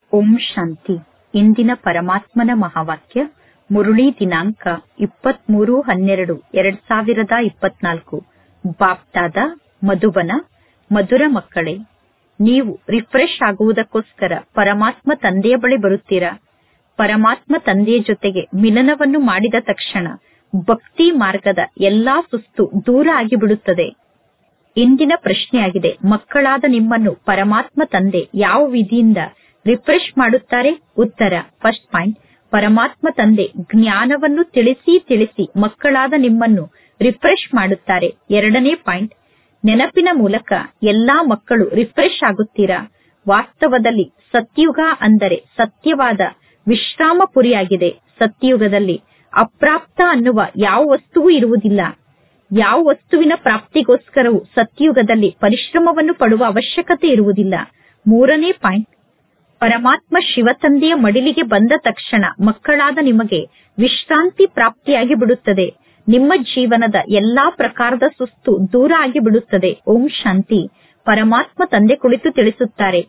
ಓಂ ಶಾಂತಿ ಇಂದಿನ ಪರಮಾತ್ಮನ ಮಹಾವಾಕ್ಯ ಮುರುಳಿ ದಿನಾಂಕ ಇಪ್ಪತ್ಮೂರು ಹನ್ನೆರಡು ಎರಡ್ ಸಾವಿರದ ಇಪ್ಪತ್ನಾಲ್ಕು ಬಾಪ್ದಾದ ಮಧುಬನ ಮಧುರ ಮಕ್ಕಳೇ ನೀವು ರಿಫ್ರೆಶ್ ಆಗುವುದಕ್ಕೋಸ್ಕರ ಪರಮಾತ್ಮ ತಂದೆಯ ಬಳಿ ಬರುತ್ತೀರಾ ಪರಮಾತ್ಮ ತಂದೆಯ ಜೊತೆಗೆ ಮಿಲನವನ್ನು ಮಾಡಿದ ತಕ್ಷಣ ಭಕ್ತಿ ಮಾರ್ಗದ ಎಲ್ಲಾ ಸುಸ್ತು ದೂರ ಆಗಿಬಿಡುತ್ತದೆ ಇಂದಿನ ಪ್ರಶ್ನೆಯಾಗಿದೆ ಮಕ್ಕಳಾದ ನಿಮ್ಮನ್ನು ಪರಮಾತ್ಮ ತಂದೆ ಯಾವ ವಿಧಿಯಿಂದ ರಿಫ್ರೆಶ್ ಮಾಡುತ್ತಾರೆ ಉತ್ತರ ಫಸ್ಟ್ ಪಾಯಿಂಟ್ ಪರಮಾತ್ಮ ತಂದೆ ಜ್ಞಾನವನ್ನು ತಿಳಿಸಿ ತಿಳಿಸಿ ಮಕ್ಕಳಾದ ನಿಮ್ಮನ್ನು ರಿಫ್ರೆಶ್ ಮಾಡುತ್ತಾರೆ ಎರಡನೇ ಪಾಯಿಂಟ್ ನೆನಪಿನ ಮೂಲಕ ಎಲ್ಲಾ ಮಕ್ಕಳು ರಿಫ್ರೆಶ್ ಆಗುತ್ತೀರಾ ವಾಸ್ತವದಲ್ಲಿ ಸತ್ಯುಗ ಅಂದರೆ ಸತ್ಯವಾದ ವಿಶ್ರಾಮಪುರಿಯಾಗಿದೆ ಸತ್ಯಯುಗದಲ್ಲಿ ಅಪ್ರಾಪ್ತ ಅನ್ನುವ ಯಾವ ವಸ್ತುವೂ ಇರುವುದಿಲ್ಲ ಯಾವ ವಸ್ತುವಿನ ಪ್ರಾಪ್ತಿಗೋಸ್ಕರವೂ ಸತ್ಯಯುಗದಲ್ಲಿ ಪರಿಶ್ರಮವನ್ನು ಪಡುವ ಅವಶ್ಯಕತೆ ಇರುವುದಿಲ್ಲ ಮೂರನೇ ಪಾಯಿಂಟ್ ಪರಮಾತ್ಮ ಶಿವತಂದೆಯ ಮಡಿಲಿಗೆ ಬಂದ ತಕ್ಷಣ ಮಕ್ಕಳಾದ ನಿಮಗೆ ವಿಶ್ರಾಂತಿ ಪ್ರಾಪ್ತಿಯಾಗಿ ಬಿಡುತ್ತದೆ ನಿಮ್ಮ ಜೀವನದ ಎಲ್ಲಾ ಪ್ರಕಾರದ ಸುಸ್ತು ದೂರ ಆಗಿ ಬಿಡುತ್ತದೆ ಓಂ ಶಾಂತಿ ಪರಮಾತ್ಮ ತಂದೆ ಕುಳಿತು ತಿಳಿಸುತ್ತಾರೆ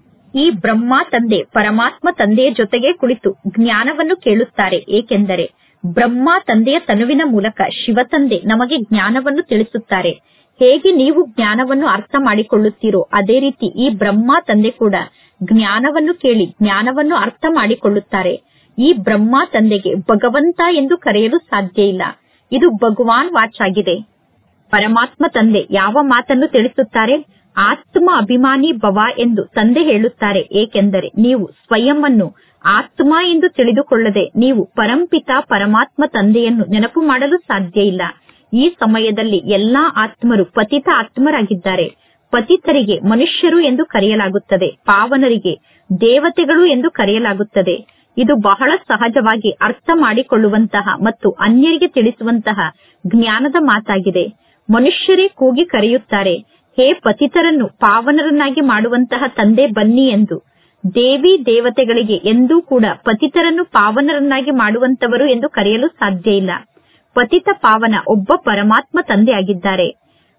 ಈ ಬ್ರಹ್ಮ ತಂದೆ ಪರಮಾತ್ಮ ತಂದೆಯ ಜೊತೆಗೆ ಕುಳಿತು ಜ್ಞಾನವನ್ನು ಕೇಳುತ್ತಾರೆ ಏಕೆಂದರೆ ಬ್ರಹ್ಮ ತಂದೆಯ ತನುವಿನ ಮೂಲಕ ಶಿವತಂದೆ ನಮಗೆ ಜ್ಞಾನವನ್ನು ತಿಳಿಸುತ್ತಾರೆ ಹೇಗೆ ನೀವು ಜ್ಞಾನವನ್ನು ಅರ್ಥ ಮಾಡಿಕೊಳ್ಳುತ್ತೀರೋ ಅದೇ ರೀತಿ ಈ ಬ್ರಹ್ಮ ತಂದೆ ಕೂಡ ಜ್ಞಾನವನ್ನು ಕೇಳಿ ಜ್ಞಾನವನ್ನು ಅರ್ಥ ಮಾಡಿಕೊಳ್ಳುತ್ತಾರೆ ಈ ಬ್ರಹ್ಮ ತಂದೆಗೆ ಭಗವಂತ ಎಂದು ಕರೆಯಲು ಸಾಧ್ಯ ಇಲ್ಲ ಇದು ಭಗವಾನ್ ವಾಚ್ ಆಗಿದೆ ಪರಮಾತ್ಮ ತಂದೆ ಯಾವ ಮಾತನ್ನು ತಿಳಿಸುತ್ತಾರೆ ಆತ್ಮ ಅಭಿಮಾನಿ ಭವ ಎಂದು ತಂದೆ ಹೇಳುತ್ತಾರೆ ಏಕೆಂದರೆ ನೀವು ಸ್ವಯಂ ಅನ್ನು ಆತ್ಮ ಎಂದು ತಿಳಿದುಕೊಳ್ಳದೆ ನೀವು ಪರಂಪಿತ ಪರಮಾತ್ಮ ತಂದೆಯನ್ನು ನೆನಪು ಮಾಡಲು ಸಾಧ್ಯ ಇಲ್ಲ ಈ ಸಮಯದಲ್ಲಿ ಎಲ್ಲಾ ಆತ್ಮರು ಪತಿತ ಆತ್ಮರಾಗಿದ್ದಾರೆ ಪತಿತರಿಗೆ ಮನುಷ್ಯರು ಎಂದು ಕರೆಯಲಾಗುತ್ತದೆ ಪಾವನರಿಗೆ ದೇವತೆಗಳು ಎಂದು ಕರೆಯಲಾಗುತ್ತದೆ ಇದು ಬಹಳ ಸಹಜವಾಗಿ ಅರ್ಥ ಮಾಡಿಕೊಳ್ಳುವಂತಹ ಮತ್ತು ಅನ್ಯರಿಗೆ ತಿಳಿಸುವಂತಹ ಜ್ಞಾನದ ಮಾತಾಗಿದೆ ಮನುಷ್ಯರೇ ಕೂಗಿ ಕರೆಯುತ್ತಾರೆ ಹೇ ಪತಿತರನ್ನು ಪಾವನರನ್ನಾಗಿ ಮಾಡುವಂತಹ ತಂದೆ ಬನ್ನಿ ಎಂದು ದೇವಿ ದೇವತೆಗಳಿಗೆ ಎಂದೂ ಕೂಡ ಪತಿತರನ್ನು ಪಾವನರನ್ನಾಗಿ ಮಾಡುವಂತವರು ಎಂದು ಕರೆಯಲು ಸಾಧ್ಯ ಇಲ್ಲ ಪತಿತ ಪಾವನ ಒಬ್ಬ ಪರಮಾತ್ಮ ತಂದೆ ಆಗಿದ್ದಾರೆ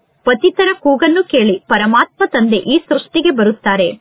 ಪತಿತರ ಕೂಗನ್ನು ಕೇಳಿ ಪರಮಾತ್ಮ ತಂದೆ ಈ ಸೃಷ್ಟಿಗೆ ಬರುತ್ತಾರೆ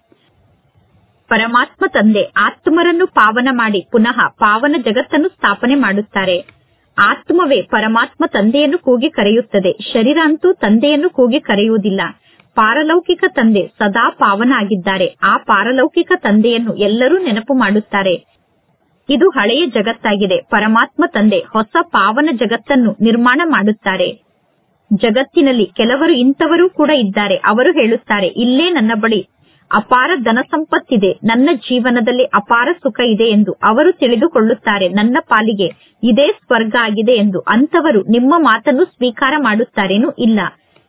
ಪರಮಾತ್ಮ ತಂದೆ ಆತ್ಮರನ್ನು ಪಾವನ ಮಾಡಿ ಪುನಃ ಪಾವನ ಜಗತ್ತನ್ನು ಸ್ಥಾಪನೆ ಮಾಡುತ್ತಾರೆ ಆತ್ಮವೇ ಪರಮಾತ್ಮ ತಂದೆಯನ್ನು ಕೂಗಿ ಕರೆಯುತ್ತದೆ ಶರೀರ ಅಂತೂ ತಂದೆಯನ್ನು ಕೂಗಿ ಕರೆಯುವುದಿಲ್ಲ ಪಾರಲೌಕಿಕ ತಂದೆ ಸದಾ ಪಾವನ ಆಗಿದ್ದಾರೆ ಆ ಪಾರಲೌಕಿಕ ತಂದೆಯನ್ನು ಎಲ್ಲರೂ ನೆನಪು ಮಾಡುತ್ತಾರೆ ಇದು ಹಳೆಯ ಜಗತ್ತಾಗಿದೆ ಪರಮಾತ್ಮ ತಂದೆ ಹೊಸ ಪಾವನ ಜಗತ್ತನ್ನು ನಿರ್ಮಾಣ ಮಾಡುತ್ತಾರೆ ಜಗತ್ತಿನಲ್ಲಿ ಕೆಲವರು ಇಂಥವರೂ ಕೂಡ ಇದ್ದಾರೆ ಅವರು ಹೇಳುತ್ತಾರೆ ಇಲ್ಲೇ ನನ್ನ ಬಳಿ ಅಪಾರ ಧನ ಸಂಪತ್ತಿದೆ ನನ್ನ ಜೀವನದಲ್ಲಿ ಅಪಾರ ಸುಖ ಇದೆ ಎಂದು ಅವರು ತಿಳಿದುಕೊಳ್ಳುತ್ತಾರೆ ನನ್ನ ಪಾಲಿಗೆ ಇದೇ ಸ್ವರ್ಗ ಆಗಿದೆ ಎಂದು ಅಂತವರು ನಿಮ್ಮ ಮಾತನ್ನು ಸ್ವೀಕಾರ ಮಾಡುತ್ತಾರೇನೂ ಇಲ್ಲ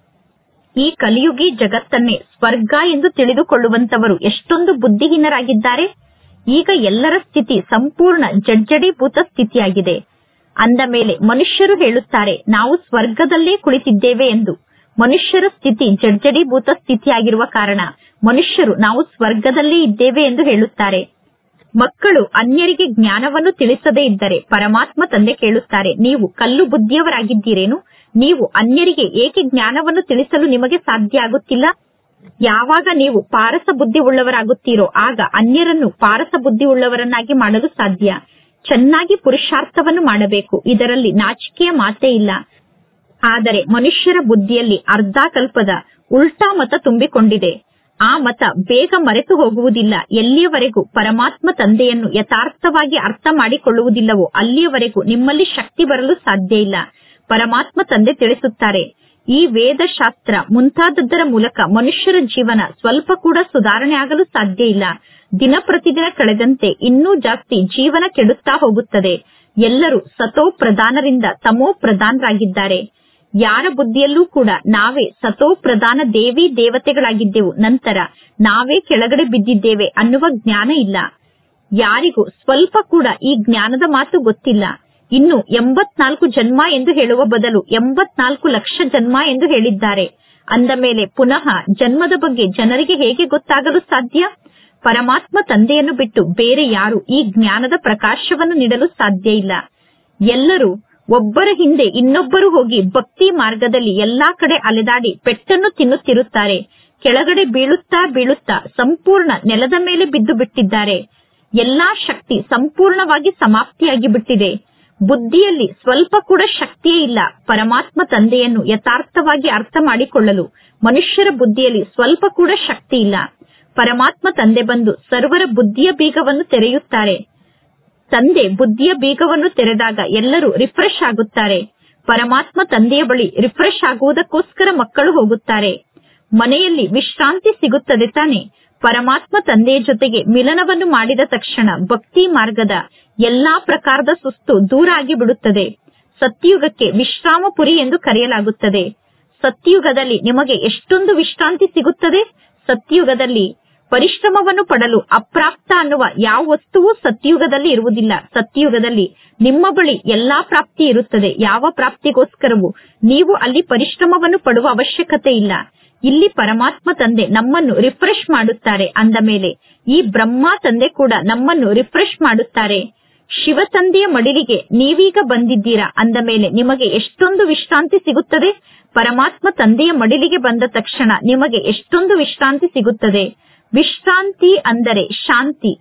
ಈ ಕಲಿಯುಗಿ ಜಗತ್ತನ್ನೇ ಸ್ವರ್ಗ ಎಂದು ತಿಳಿದುಕೊಳ್ಳುವಂತವರು ಎಷ್ಟೊಂದು ಬುದ್ಧಿಹೀನರಾಗಿದ್ದಾರೆ ಈಗ ಎಲ್ಲರ ಸ್ಥಿತಿ ಸಂಪೂರ್ಣ ಜಡ್ಜಡೀಭೂತ ಸ್ಥಿತಿಯಾಗಿದೆ ಅಂದ ಮೇಲೆ ಮನುಷ್ಯರು ಹೇಳುತ್ತಾರೆ ನಾವು ಸ್ವರ್ಗದಲ್ಲೇ ಕುಳಿತಿದ್ದೇವೆ ಎಂದು ಮನುಷ್ಯರ ಸ್ಥಿತಿ ಜಡ್ಜಡೀಭೂತ ಸ್ಥಿತಿಯಾಗಿರುವ ಕಾರಣ ಮನುಷ್ಯರು ನಾವು ಸ್ವರ್ಗದಲ್ಲೇ ಇದ್ದೇವೆ ಎಂದು ಹೇಳುತ್ತಾರೆ ಮಕ್ಕಳು ಅನ್ಯರಿಗೆ ಜ್ಞಾನವನ್ನು ತಿಳಿಸದೇ ಇದ್ದರೆ ಪರಮಾತ್ಮ ತಂದೆ ಕೇಳುತ್ತಾರೆ ನೀವು ಕಲ್ಲು ಬುದ್ಧಿಯವರಾಗಿದ್ದೀರೇನು ನೀವು ಅನ್ಯರಿಗೆ ಏಕೆ ಜ್ಞಾನವನ್ನು ತಿಳಿಸಲು ನಿಮಗೆ ಸಾಧ್ಯ ಆಗುತ್ತಿಲ್ಲ ಯಾವಾಗ ನೀವು ಪಾರಸ ಬುದ್ಧಿ ಉಳ್ಳವರಾಗುತ್ತೀರೋ ಆಗ ಅನ್ಯರನ್ನು ಪಾರಸ ಬುದ್ಧಿ ಉಳ್ಳವರನ್ನಾಗಿ ಮಾಡಲು ಸಾಧ್ಯ ಚೆನ್ನಾಗಿ ಪುರುಷಾರ್ಥವನ್ನು ಮಾಡಬೇಕು ಇದರಲ್ಲಿ ನಾಚಿಕೆಯ ಮಾತೇ ಇಲ್ಲ ಆದರೆ ಮನುಷ್ಯರ ಬುದ್ಧಿಯಲ್ಲಿ ಅರ್ಧಾಕಲ್ಪದ ಉಲ್ಟಾ ಮತ ತುಂಬಿಕೊಂಡಿದೆ ಆ ಮತ ಬೇಗ ಮರೆತು ಹೋಗುವುದಿಲ್ಲ ಎಲ್ಲಿಯವರೆಗೂ ಪರಮಾತ್ಮ ತಂದೆಯನ್ನು ಯಥಾರ್ಥವಾಗಿ ಅರ್ಥ ಮಾಡಿಕೊಳ್ಳುವುದಿಲ್ಲವೋ ಅಲ್ಲಿಯವರೆಗೂ ನಿಮ್ಮಲ್ಲಿ ಶಕ್ತಿ ಬರಲು ಸಾಧ್ಯ ಇಲ್ಲ ಪರಮಾತ್ಮ ತಂದೆ ತಿಳಿಸುತ್ತಾರೆ ಈ ವೇದಶಾಸ್ತ್ರ ಮುಂತಾದದ್ದರ ಮೂಲಕ ಮನುಷ್ಯರ ಜೀವನ ಸ್ವಲ್ಪ ಕೂಡ ಸುಧಾರಣೆ ಆಗಲು ಸಾಧ್ಯ ಇಲ್ಲ ದಿನ ಪ್ರತಿದಿನ ಕಳೆದಂತೆ ಇನ್ನೂ ಜಾಸ್ತಿ ಜೀವನ ಕೆಡುತ್ತಾ ಹೋಗುತ್ತದೆ ಎಲ್ಲರೂ ಸತೋ ಪ್ರಧಾನರಿಂದ ತಮೋ ಪ್ರಧಾನರಾಗಿದ್ದಾರೆ ಯಾರ ಬುದ್ಧಿಯಲ್ಲೂ ಕೂಡ ನಾವೇ ಸತೋ ಪ್ರಧಾನ ದೇವಿ ದೇವತೆಗಳಾಗಿದ್ದೆವು ನಂತರ ನಾವೇ ಕೆಳಗಡೆ ಬಿದ್ದಿದ್ದೇವೆ ಅನ್ನುವ ಜ್ಞಾನ ಇಲ್ಲ ಯಾರಿಗೂ ಸ್ವಲ್ಪ ಕೂಡ ಈ ಜ್ಞಾನದ ಮಾತು ಗೊತ್ತಿಲ್ಲ ಇನ್ನು ಎಂಬತ್ನಾಲ್ಕು ಜನ್ಮ ಎಂದು ಹೇಳುವ ಬದಲು ಎಂಬತ್ನಾಲ್ಕು ಲಕ್ಷ ಜನ್ಮ ಎಂದು ಹೇಳಿದ್ದಾರೆ ಅಂದ ಮೇಲೆ ಪುನಃ ಜನ್ಮದ ಬಗ್ಗೆ ಜನರಿಗೆ ಹೇಗೆ ಗೊತ್ತಾಗಲು ಸಾಧ್ಯ ಪರಮಾತ್ಮ ತಂದೆಯನ್ನು ಬಿಟ್ಟು ಬೇರೆ ಯಾರು ಈ ಜ್ಞಾನದ ಪ್ರಕಾಶವನ್ನು ನೀಡಲು ಸಾಧ್ಯ ಇಲ್ಲ ಎಲ್ಲರೂ ಒಬ್ಬರ ಹಿಂದೆ ಇನ್ನೊಬ್ಬರು ಹೋಗಿ ಭಕ್ತಿ ಮಾರ್ಗದಲ್ಲಿ ಎಲ್ಲಾ ಕಡೆ ಅಲೆದಾಡಿ ಪೆಟ್ಟನ್ನು ತಿನ್ನುತ್ತಿರುತ್ತಾರೆ ಕೆಳಗಡೆ ಬೀಳುತ್ತಾ ಬೀಳುತ್ತಾ ಸಂಪೂರ್ಣ ನೆಲದ ಮೇಲೆ ಬಿದ್ದು ಬಿಟ್ಟಿದ್ದಾರೆ ಎಲ್ಲಾ ಶಕ್ತಿ ಸಂಪೂರ್ಣವಾಗಿ ಸಮಾಪ್ತಿಯಾಗಿ ಬಿಟ್ಟಿದೆ ಬುದ್ಧಿಯಲ್ಲಿ ಸ್ವಲ್ಪ ಕೂಡ ಶಕ್ತಿಯೇ ಇಲ್ಲ ಪರಮಾತ್ಮ ತಂದೆಯನ್ನು ಯಥಾರ್ಥವಾಗಿ ಅರ್ಥ ಮಾಡಿಕೊಳ್ಳಲು ಮನುಷ್ಯರ ಬುದ್ಧಿಯಲ್ಲಿ ಸ್ವಲ್ಪ ಕೂಡ ಶಕ್ತಿ ಇಲ್ಲ ಪರಮಾತ್ಮ ತಂದೆ ಬಂದು ಸರ್ವರ ಬುದ್ಧಿಯ ಬೀಗವನ್ನು ತೆರೆಯುತ್ತಾರೆ ತಂದೆ ಬುದ್ಧಿಯ ಬೀಗವನ್ನು ತೆರೆದಾಗ ಎಲ್ಲರೂ ರಿಫ್ರೆಶ್ ಆಗುತ್ತಾರೆ ಪರಮಾತ್ಮ ತಂದೆಯ ಬಳಿ ರಿಫ್ರೆಶ್ ಆಗುವುದಕ್ಕೋಸ್ಕರ ಮಕ್ಕಳು ಹೋಗುತ್ತಾರೆ ಮನೆಯಲ್ಲಿ ವಿಶ್ರಾಂತಿ ಸಿಗುತ್ತದೆ ತಾನೆ ಪರಮಾತ್ಮ ತಂದೆಯ ಜೊತೆಗೆ ಮಿಲನವನ್ನು ಮಾಡಿದ ತಕ್ಷಣ ಭಕ್ತಿ ಮಾರ್ಗದ ಎಲ್ಲಾ ಪ್ರಕಾರದ ಸುಸ್ತು ದೂರ ಆಗಿ ಬಿಡುತ್ತದೆ ಸತ್ಯುಗಕ್ಕೆ ವಿಶ್ರಾಮಪುರಿ ಎಂದು ಕರೆಯಲಾಗುತ್ತದೆ ಸತ್ಯುಗದಲ್ಲಿ ನಿಮಗೆ ಎಷ್ಟೊಂದು ವಿಶ್ರಾಂತಿ ಸಿಗುತ್ತದೆ ಸತ್ಯುಗದಲ್ಲಿ ಪರಿಶ್ರಮವನ್ನು ಪಡಲು ಅಪ್ರಾಪ್ತ ಅನ್ನುವ ಯಾವ ವಸ್ತುವು ಸತ್ಯುಗದಲ್ಲಿ ಇರುವುದಿಲ್ಲ ಸತ್ಯುಗದಲ್ಲಿ ನಿಮ್ಮ ಬಳಿ ಎಲ್ಲಾ ಪ್ರಾಪ್ತಿ ಇರುತ್ತದೆ ಯಾವ ಪ್ರಾಪ್ತಿಗೋಸ್ಕರವೂ ನೀವು ಅಲ್ಲಿ ಪರಿಶ್ರಮವನ್ನು ಪಡುವ ಅವಶ್ಯಕತೆ ಇಲ್ಲ ಇಲ್ಲಿ ಪರಮಾತ್ಮ ತಂದೆ ನಮ್ಮನ್ನು ರಿಫ್ರೆಶ್ ಮಾಡುತ್ತಾರೆ ಅಂದ ಮೇಲೆ ಈ ಬ್ರಹ್ಮ ತಂದೆ ಕೂಡ ನಮ್ಮನ್ನು ರಿಫ್ರೆಶ್ ಮಾಡುತ್ತಾರೆ ಶಿವ ತಂದೆಯ ಮಡಿಲಿಗೆ ನೀವೀಗ ಬಂದಿದ್ದೀರಾ ಅಂದ ಮೇಲೆ ನಿಮಗೆ ಎಷ್ಟೊಂದು ವಿಶ್ರಾಂತಿ ಸಿಗುತ್ತದೆ ಪರಮಾತ್ಮ ತಂದೆಯ ಮಡಿಲಿಗೆ ಬಂದ ತಕ್ಷಣ ನಿಮಗೆ ಎಷ್ಟೊಂದು ವಿಶ್ರಾಂತಿ ಸಿಗುತ್ತದೆ ವಿಶ್ರಾಂತಿ ಅಂದರೆ ಶಾಂತಿ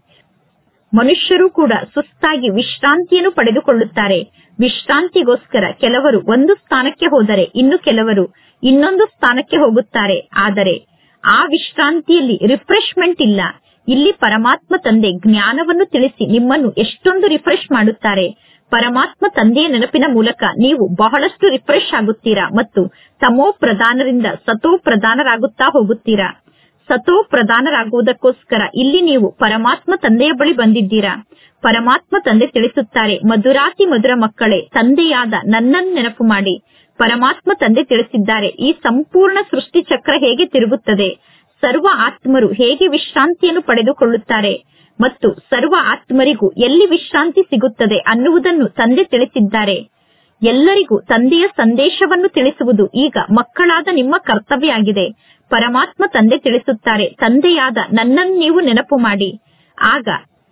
ಮನುಷ್ಯರು ಕೂಡ ಸುಸ್ತಾಗಿ ವಿಶ್ರಾಂತಿಯನ್ನು ಪಡೆದುಕೊಳ್ಳುತ್ತಾರೆ ವಿಶ್ರಾಂತಿಗೋಸ್ಕರ ಕೆಲವರು ಒಂದು ಸ್ಥಾನಕ್ಕೆ ಹೋದರೆ ಇನ್ನು ಕೆಲವರು ಇನ್ನೊಂದು ಸ್ಥಾನಕ್ಕೆ ಹೋಗುತ್ತಾರೆ ಆದರೆ ಆ ವಿಶ್ರಾಂತಿಯಲ್ಲಿ ರಿಫ್ರೆಶ್ಮೆಂಟ್ ಇಲ್ಲ ಇಲ್ಲಿ ಪರಮಾತ್ಮ ತಂದೆ ಜ್ಞಾನವನ್ನು ತಿಳಿಸಿ ನಿಮ್ಮನ್ನು ಎಷ್ಟೊಂದು ರಿಫ್ರೆಶ್ ಮಾಡುತ್ತಾರೆ ಪರಮಾತ್ಮ ತಂದೆಯ ನೆನಪಿನ ಮೂಲಕ ನೀವು ಬಹಳಷ್ಟು ರಿಫ್ರೆಶ್ ಆಗುತ್ತೀರಾ ಮತ್ತು ತಮೋ ಪ್ರಧಾನರಿಂದ ಸತೋ ಪ್ರಧಾನರಾಗುತ್ತಾ ಹೋಗುತ್ತೀರಾ ಸತೋ ಪ್ರಧಾನರಾಗುವುದಕ್ಕೋಸ್ಕರ ಇಲ್ಲಿ ನೀವು ಪರಮಾತ್ಮ ತಂದೆಯ ಬಳಿ ಬಂದಿದ್ದೀರಾ ಪರಮಾತ್ಮ ತಂದೆ ತಿಳಿಸುತ್ತಾರೆ ಮಧುರಾತಿ ಮಧುರ ಮಕ್ಕಳೇ ತಂದೆಯಾದ ನನ್ನನ್ನು ನೆನಪು ಮಾಡಿ ಪರಮಾತ್ಮ ತಂದೆ ತಿಳಿಸಿದ್ದಾರೆ ಈ ಸಂಪೂರ್ಣ ಸೃಷ್ಟಿ ಚಕ್ರ ಹೇಗೆ ತಿರುಗುತ್ತದೆ ಸರ್ವ ಆತ್ಮರು ಹೇಗೆ ವಿಶ್ರಾಂತಿಯನ್ನು ಪಡೆದುಕೊಳ್ಳುತ್ತಾರೆ ಮತ್ತು ಸರ್ವ ಆತ್ಮರಿಗೂ ಎಲ್ಲಿ ವಿಶ್ರಾಂತಿ ಸಿಗುತ್ತದೆ ಅನ್ನುವುದನ್ನು ತಂದೆ ತಿಳಿಸಿದ್ದಾರೆ ಎಲ್ಲರಿಗೂ ತಂದೆಯ ಸಂದೇಶವನ್ನು ತಿಳಿಸುವುದು ಈಗ ಮಕ್ಕಳಾದ ನಿಮ್ಮ ಕರ್ತವ್ಯ ಆಗಿದೆ ಪರಮಾತ್ಮ ತಂದೆ ತಿಳಿಸುತ್ತಾರೆ ತಂದೆಯಾದ ನನ್ನನ್ನು ನೀವು ನೆನಪು ಮಾಡಿ ಆಗ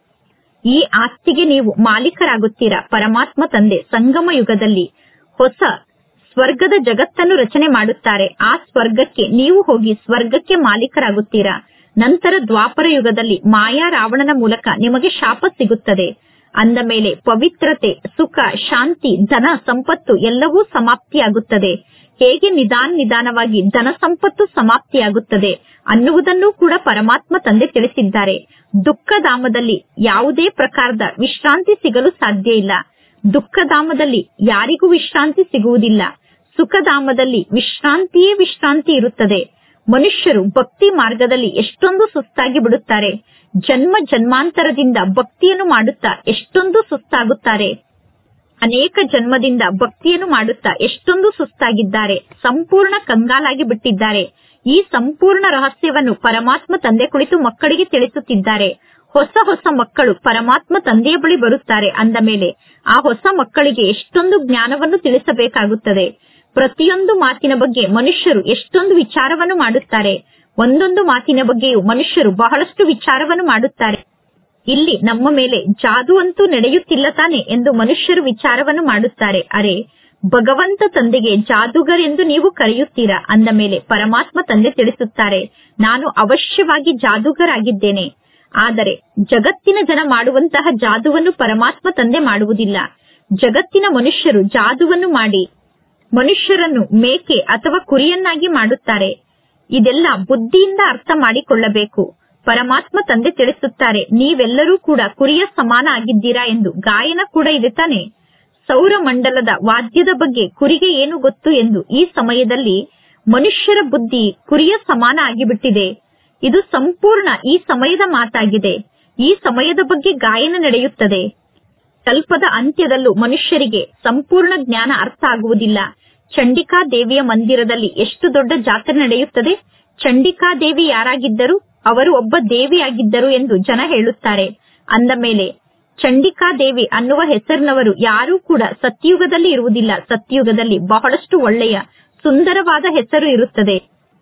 ಈ ಆಸ್ತಿಗೆ ನೀವು ಮಾಲೀಕರಾಗುತ್ತೀರಾ ಪರಮಾತ್ಮ ತಂದೆ ಸಂಗಮ ಯುಗದಲ್ಲಿ ಹೊಸ ಸ್ವರ್ಗದ ಜಗತ್ತನ್ನು ರಚನೆ ಮಾಡುತ್ತಾರೆ ಆ ಸ್ವರ್ಗಕ್ಕೆ ನೀವು ಹೋಗಿ ಸ್ವರ್ಗಕ್ಕೆ ಮಾಲೀಕರಾಗುತ್ತೀರಾ ನಂತರ ದ್ವಾಪರ ಯುಗದಲ್ಲಿ ಮಾಯಾ ರಾವಣನ ಮೂಲಕ ನಿಮಗೆ ಶಾಪ ಸಿಗುತ್ತದೆ ಅಂದ ಮೇಲೆ ಪವಿತ್ರತೆ ಸುಖ ಶಾಂತಿ ಧನ ಸಂಪತ್ತು ಎಲ್ಲವೂ ಸಮಾಪ್ತಿಯಾಗುತ್ತದೆ ಹೇಗೆ ನಿಧಾನ ನಿಧಾನವಾಗಿ ಧನ ಸಂಪತ್ತು ಸಮಾಪ್ತಿಯಾಗುತ್ತದೆ ಅನ್ನುವುದನ್ನು ಕೂಡ ಪರಮಾತ್ಮ ತಂದೆ ತಿಳಿಸಿದ್ದಾರೆ ದುಃಖಧಾಮದಲ್ಲಿ ಯಾವುದೇ ಪ್ರಕಾರದ ವಿಶ್ರಾಂತಿ ಸಿಗಲು ಸಾಧ್ಯ ಇಲ್ಲ ದುಃಖಧಾಮದಲ್ಲಿ ಯಾರಿಗೂ ವಿಶ್ರಾಂತಿ ಸಿಗುವುದಿಲ್ಲ ಸುಖಧಾಮದಲ್ಲಿ ವಿಶ್ರಾಂತಿಯೇ ವಿಶ್ರಾಂತಿ ಇರುತ್ತದೆ ಮನುಷ್ಯರು ಭಕ್ತಿ ಮಾರ್ಗದಲ್ಲಿ ಎಷ್ಟೊಂದು ಸುಸ್ತಾಗಿ ಬಿಡುತ್ತಾರೆ ಜನ್ಮ ಜನ್ಮಾಂತರದಿಂದ ಭಕ್ತಿಯನ್ನು ಮಾಡುತ್ತಾ ಎಷ್ಟೊಂದು ಸುಸ್ತಾಗುತ್ತಾರೆ ಅನೇಕ ಜನ್ಮದಿಂದ ಭಕ್ತಿಯನ್ನು ಮಾಡುತ್ತಾ ಎಷ್ಟೊಂದು ಸುಸ್ತಾಗಿದ್ದಾರೆ ಸಂಪೂರ್ಣ ಕಂಗಾಲಾಗಿ ಬಿಟ್ಟಿದ್ದಾರೆ ಈ ಸಂಪೂರ್ಣ ರಹಸ್ಯವನ್ನು ಪರಮಾತ್ಮ ತಂದೆ ಕುಳಿತು ಮಕ್ಕಳಿಗೆ ತಿಳಿಸುತ್ತಿದ್ದಾರೆ ಹೊಸ ಹೊಸ ಮಕ್ಕಳು ಪರಮಾತ್ಮ ತಂದೆಯ ಬಳಿ ಬರುತ್ತಾರೆ ಅಂದ ಮೇಲೆ ಆ ಹೊಸ ಮಕ್ಕಳಿಗೆ ಎಷ್ಟೊಂದು ಜ್ಞಾನವನ್ನು ತಿಳಿಸಬೇಕಾಗುತ್ತದೆ ಪ್ರತಿಯೊಂದು ಮಾತಿನ ಬಗ್ಗೆ ಮನುಷ್ಯರು ಎಷ್ಟೊಂದು ವಿಚಾರವನ್ನು ಮಾಡುತ್ತಾರೆ ಒಂದೊಂದು ಮಾತಿನ ಬಗ್ಗೆಯೂ ಮನುಷ್ಯರು ಬಹಳಷ್ಟು ವಿಚಾರವನ್ನು ಮಾಡುತ್ತಾರೆ ಇಲ್ಲಿ ನಮ್ಮ ಮೇಲೆ ಜಾದು ಅಂತೂ ನಡೆಯುತ್ತಿಲ್ಲ ತಾನೆ ಎಂದು ಮನುಷ್ಯರು ವಿಚಾರವನ್ನು ಮಾಡುತ್ತಾರೆ ಅರೆ ಭಗವಂತ ತಂದೆಗೆ ಜಾದೂಗರ್ ಎಂದು ನೀವು ಕರೆಯುತ್ತೀರಾ ಅಂದ ಮೇಲೆ ಪರಮಾತ್ಮ ತಂದೆ ತಿಳಿಸುತ್ತಾರೆ ನಾನು ಅವಶ್ಯವಾಗಿ ಜಾದೂಗರಾಗಿದ್ದೇನೆ ಆದರೆ ಜಗತ್ತಿನ ಜನ ಮಾಡುವಂತಹ ಜಾದುವನ್ನು ಪರಮಾತ್ಮ ತಂದೆ ಮಾಡುವುದಿಲ್ಲ ಜಗತ್ತಿನ ಮನುಷ್ಯರು ಜಾದುವನ್ನು ಮಾಡಿ ಮನುಷ್ಯರನ್ನು ಮೇಕೆ ಅಥವಾ ಕುರಿಯನ್ನಾಗಿ ಮಾಡುತ್ತಾರೆ ಇದೆಲ್ಲ ಬುದ್ಧಿಯಿಂದ ಅರ್ಥ ಮಾಡಿಕೊಳ್ಳಬೇಕು ಪರಮಾತ್ಮ ತಂದೆ ತಿಳಿಸುತ್ತಾರೆ ನೀವೆಲ್ಲರೂ ಕೂಡ ಕುರಿಯ ಸಮಾನ ಆಗಿದ್ದೀರಾ ಎಂದು ಗಾಯನ ಕೂಡ ಇದೆ ತಾನೆ ಸೌರಮಂಡಲದ ವಾದ್ಯದ ಬಗ್ಗೆ ಕುರಿಗೆ ಏನು ಗೊತ್ತು ಎಂದು ಈ ಸಮಯದಲ್ಲಿ ಮನುಷ್ಯರ ಬುದ್ಧಿ ಕುರಿಯ ಸಮಾನ ಆಗಿಬಿಟ್ಟಿದೆ ಇದು ಸಂಪೂರ್ಣ ಈ ಸಮಯದ ಮಾತಾಗಿದೆ ಈ ಸಮಯದ ಬಗ್ಗೆ ಗಾಯನ ನಡೆಯುತ್ತದೆ ಕಲ್ಪದ ಅಂತ್ಯದಲ್ಲೂ ಮನುಷ್ಯರಿಗೆ ಸಂಪೂರ್ಣ ಜ್ಞಾನ ಅರ್ಥ ಆಗುವುದಿಲ್ಲ ಚಂಡಿಕಾ ದೇವಿಯ ಮಂದಿರದಲ್ಲಿ ಎಷ್ಟು ದೊಡ್ಡ ಜಾತ್ರೆ ನಡೆಯುತ್ತದೆ ಚಂಡಿಕಾ ದೇವಿ ಯಾರಾಗಿದ್ದರು ಅವರು ಒಬ್ಬ ದೇವಿಯಾಗಿದ್ದರು ಎಂದು ಜನ ಹೇಳುತ್ತಾರೆ ಅಂದ ಮೇಲೆ ಚಂಡಿಕಾ ದೇವಿ ಅನ್ನುವ ಹೆಸರಿನವರು ಯಾರೂ ಕೂಡ ಸತ್ಯುಗದಲ್ಲಿ ಇರುವುದಿಲ್ಲ ಸತ್ಯುಗದಲ್ಲಿ ಬಹಳಷ್ಟು ಒಳ್ಳೆಯ ಸುಂದರವಾದ ಹೆಸರು ಇರುತ್ತದೆ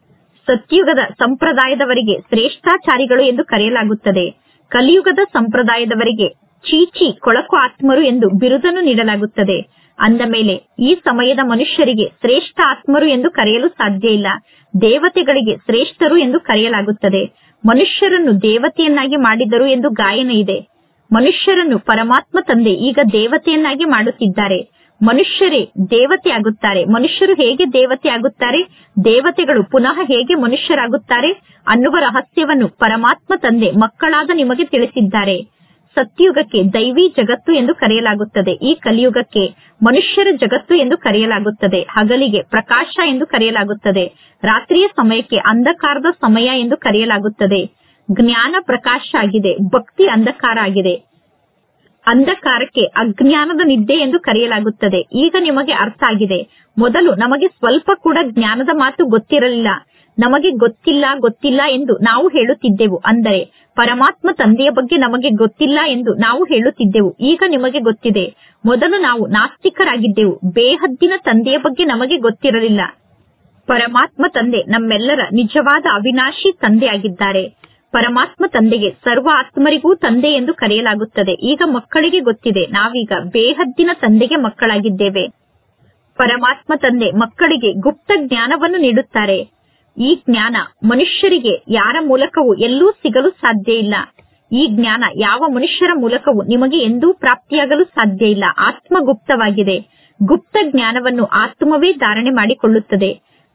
ಸತ್ಯುಗದ ಸಂಪ್ರದಾಯದವರಿಗೆ ಶ್ರೇಷ್ಠಾಚಾರಿಗಳು ಎಂದು ಕರೆಯಲಾಗುತ್ತದೆ ಕಲಿಯುಗದ ಸಂಪ್ರದಾಯದವರಿಗೆ ಚೀಚಿ ಕೊಳಕು ಆತ್ಮರು ಎಂದು ಬಿರುದನ್ನು ನೀಡಲಾಗುತ್ತದೆ ಅಂದ ಮೇಲೆ ಈ ಸಮಯದ ಮನುಷ್ಯರಿಗೆ ಶ್ರೇಷ್ಠ ಆತ್ಮರು ಎಂದು ಕರೆಯಲು ಸಾಧ್ಯ ಇಲ್ಲ ದೇವತೆಗಳಿಗೆ ಶ್ರೇಷ್ಠರು ಎಂದು ಕರೆಯಲಾಗುತ್ತದೆ ಮನುಷ್ಯರನ್ನು ದೇವತೆಯನ್ನಾಗಿ ಮಾಡಿದರು ಎಂದು ಗಾಯನ ಇದೆ ಮನುಷ್ಯರನ್ನು ಪರಮಾತ್ಮ ತಂದೆ ಈಗ ದೇವತೆಯನ್ನಾಗಿ ಮಾಡುತ್ತಿದ್ದಾರೆ ಮನುಷ್ಯರೇ ದೇವತೆ ಆಗುತ್ತಾರೆ ಮನುಷ್ಯರು ಹೇಗೆ ದೇವತೆ ಆಗುತ್ತಾರೆ ದೇವತೆಗಳು ಪುನಃ ಹೇಗೆ ಮನುಷ್ಯರಾಗುತ್ತಾರೆ ಅನ್ನುವ ರಹಸ್ಯವನ್ನು ಪರಮಾತ್ಮ ತಂದೆ ಮಕ್ಕಳಾದ ನಿಮಗೆ ತಿಳಿಸಿದ್ದಾರೆ ಸತ್ಯುಗಕ್ಕೆ ದೈವಿ ಜಗತ್ತು ಎಂದು ಕರೆಯಲಾಗುತ್ತದೆ ಈ ಕಲಿಯುಗಕ್ಕೆ ಮನುಷ್ಯರ ಜಗತ್ತು ಎಂದು ಕರೆಯಲಾಗುತ್ತದೆ ಹಗಲಿಗೆ ಪ್ರಕಾಶ ಎಂದು ಕರೆಯಲಾಗುತ್ತದೆ ರಾತ್ರಿಯ ಸಮಯಕ್ಕೆ ಅಂಧಕಾರದ ಸಮಯ ಎಂದು ಕರೆಯಲಾಗುತ್ತದೆ ಜ್ಞಾನ ಪ್ರಕಾಶ ಆಗಿದೆ ಭಕ್ತಿ ಅಂಧಕಾರ ಆಗಿದೆ ಅಂಧಕಾರಕ್ಕೆ ಅಜ್ಞಾನದ ನಿದ್ದೆ ಎಂದು ಕರೆಯಲಾಗುತ್ತದೆ ಈಗ ನಿಮಗೆ ಅರ್ಥ ಆಗಿದೆ ಮೊದಲು ನಮಗೆ ಸ್ವಲ್ಪ ಕೂಡ ಜ್ಞಾನದ ಮಾತು ಗೊತ್ತಿರಲಿಲ್ಲ ನಮಗೆ ಗೊತ್ತಿಲ್ಲ ಗೊತ್ತಿಲ್ಲ ಎಂದು ನಾವು ಹೇಳುತ್ತಿದ್ದೆವು ಅಂದರೆ ಪರಮಾತ್ಮ ತಂದೆಯ ಬಗ್ಗೆ ನಮಗೆ ಗೊತ್ತಿಲ್ಲ ಎಂದು ನಾವು ಹೇಳುತ್ತಿದ್ದೆವು ಈಗ ನಿಮಗೆ ಗೊತ್ತಿದೆ ಮೊದಲು ನಾವು ನಾಸ್ತಿಕರಾಗಿದ್ದೆವು ಬೇಹದ್ದಿನ ತಂದೆಯ ಬಗ್ಗೆ ನಮಗೆ ಗೊತ್ತಿರಲಿಲ್ಲ ಪರಮಾತ್ಮ ತಂದೆ ನಮ್ಮೆಲ್ಲರ ನಿಜವಾದ ಅವಿನಾಶಿ ತಂದೆಯಾಗಿದ್ದಾರೆ ಪರಮಾತ್ಮ ತಂದೆಗೆ ಸರ್ವ ಆತ್ಮರಿಗೂ ತಂದೆ ಎಂದು ಕರೆಯಲಾಗುತ್ತದೆ ಈಗ ಮಕ್ಕಳಿಗೆ ಗೊತ್ತಿದೆ ನಾವೀಗ ಬೇಹದ್ದಿನ ತಂದೆಗೆ ಮಕ್ಕಳಾಗಿದ್ದೇವೆ ಪರಮಾತ್ಮ ತಂದೆ ಮಕ್ಕಳಿಗೆ ಗುಪ್ತ ಜ್ಞಾನವನ್ನು ನೀಡುತ್ತಾರೆ ಈ ಜ್ಞಾನ ಮನುಷ್ಯರಿಗೆ ಯಾರ ಮೂಲಕವೂ ಎಲ್ಲೂ ಸಿಗಲು ಸಾಧ್ಯ ಇಲ್ಲ ಈ ಜ್ಞಾನ ಯಾವ ಮನುಷ್ಯರ ಮೂಲಕವೂ ನಿಮಗೆ ಎಂದೂ ಪ್ರಾಪ್ತಿಯಾಗಲು ಸಾಧ್ಯ ಇಲ್ಲ ಆತ್ಮ ಗುಪ್ತವಾಗಿದೆ ಗುಪ್ತ ಜ್ಞಾನವನ್ನು ಆತ್ಮವೇ ಧಾರಣೆ ಮಾಡಿಕೊಳ್ಳುತ್ತದೆ